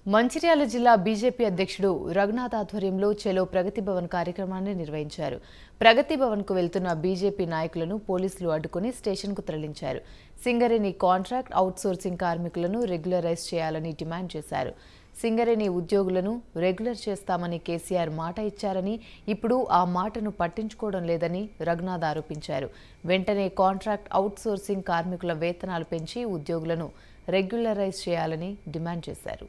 మంచిర్యాల జిల్లా బీజేపీ అధ్యక్షుడు రఘునాథ్ ఆధ్వర్యంలో చెలో ప్రగతి భవన్ కార్యక్రమాన్ని నిర్వహించారు ప్రగతి భవన్కు వెళ్తున్న బీజేపీ నాయకులను పోలీసులు అడ్డుకుని స్టేషన్కు తరలించారు సింగరేణి కాంట్రాక్ట్ అవుట్సోర్సింగ్ కార్మికులను రెగ్యులరైజ్ చేయాలని డిమాండ్ చేశారు సింగరేణి ఉద్యోగులను రెగ్యులర్ చేస్తామని కేసీఆర్ మాట ఇచ్చారని ఇప్పుడు ఆ మాటను పట్టించుకోవడం లేదని రఘునాథ్ ఆరోపించారు వెంటనే కాంట్రాక్ట్ అవుట్సోర్సింగ్ కార్మికుల వేతనాలు పెంచి ఉద్యోగులను రెగ్యులరైజ్ చేయాలని డిమాండ్ చేశారు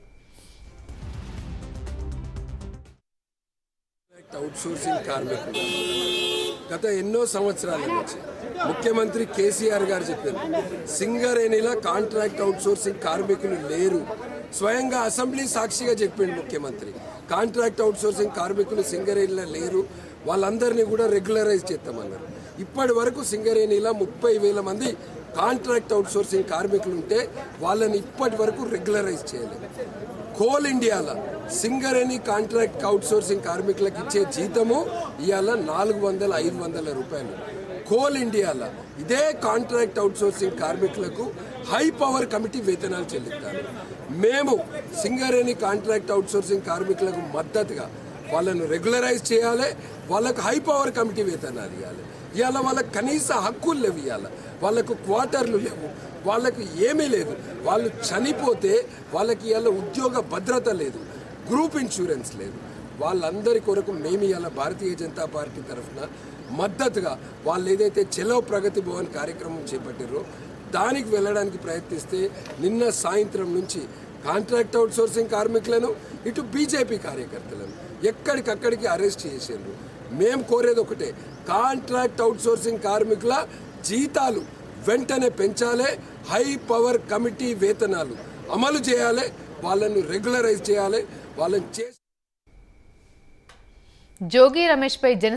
అవుట్సోర్సింగ్ కార్మికులు గత ఎన్నో సంవత్సరాల నుంచి ముఖ్యమంత్రి కేసీఆర్ గారు చెప్పారు సింగరేణిలో కాంట్రాక్ట్ అవుట్సోర్సింగ్ కార్మికులు లేరు స్వయంగా అసెంబ్లీ సాక్షిగా చెప్పిండు ముఖ్యమంత్రి కాంట్రాక్ట్ అవుట్సోర్సింగ్ కార్మికులు సింగరేణిలో లేరు వాళ్ళందరినీ కూడా రెగ్యులరైజ్ చేస్తామన్నారు ఇప్పటి వరకు సింగరేణిలో ముప్పై వేల మంది కాంట్రాక్ట్ అవుట్సోర్సింగ్ కార్మికులు ఉంటే వాళ్ళని ఇప్పటి వరకు రెగ్యులరైజ్ చేయలేదు కోల్ ఇండియాలో సింగరేణి కాంట్రాక్ట్ అవుట్సోర్సింగ్ కార్మికులకు ఇచ్చే జీతము ఇవాళ నాలుగు వందల ఐదు వందల రూపాయలు కోల్ ఇండియాలో ఇదే కాంట్రాక్ట్ అవుట్సోర్సింగ్ కార్మికులకు హై పవర్ కమిటీ వేతనాలు చెల్లిస్తారు మేము సింగరేణి కాంట్రాక్ట్ అవుట్సోర్సింగ్ కార్మికులకు మద్దతుగా వాళ్ళను రెగ్యులరైజ్ చేయాలి వాళ్ళకు హై పవర్ కమిటీ వేతనాలు ఇవ్వాలి ఇవాళ వాళ్ళకి కనీస హక్కులు లేవు ఇవాళ వాళ్ళకు క్వార్టర్లు లేవు వాళ్ళకు ఏమీ లేదు వాళ్ళు చనిపోతే వాళ్ళకి ఇవాళ ఉద్యోగ భద్రత లేదు గ్రూప్ ఇన్సూరెన్స్ లేదు వాళ్ళందరి కొరకు మేము ఇవాళ భారతీయ జనతా పార్టీ తరఫున మద్దతుగా వాళ్ళు ఏదైతే చెలో ప్రగతి భవన్ కార్యక్రమం చేపట్టారో దానికి వెళ్ళడానికి ప్రయత్నిస్తే నిన్న సాయంత్రం నుంచి కాంట్రాక్ట్ అవుట్ సోర్సింగ్ కార్మికులను ఇటు బీజేపీ కార్యకర్తలను ఎక్కడికక్కడికి అరెస్ట్ చేసారు మేము కోరేది ఒకటే కాంట్రాక్ట్ అవుట్ సోర్సింగ్ కార్మికుల జీతాలు వెంటనే పెంచాలి హై పవర్ కమిటీ వేతనాలు అమలు చేయాలి వాళ్ళను రెగ్యులరైజ్ చేయాలి వాళ్ళని చేసి జోగి రమేష్పై జన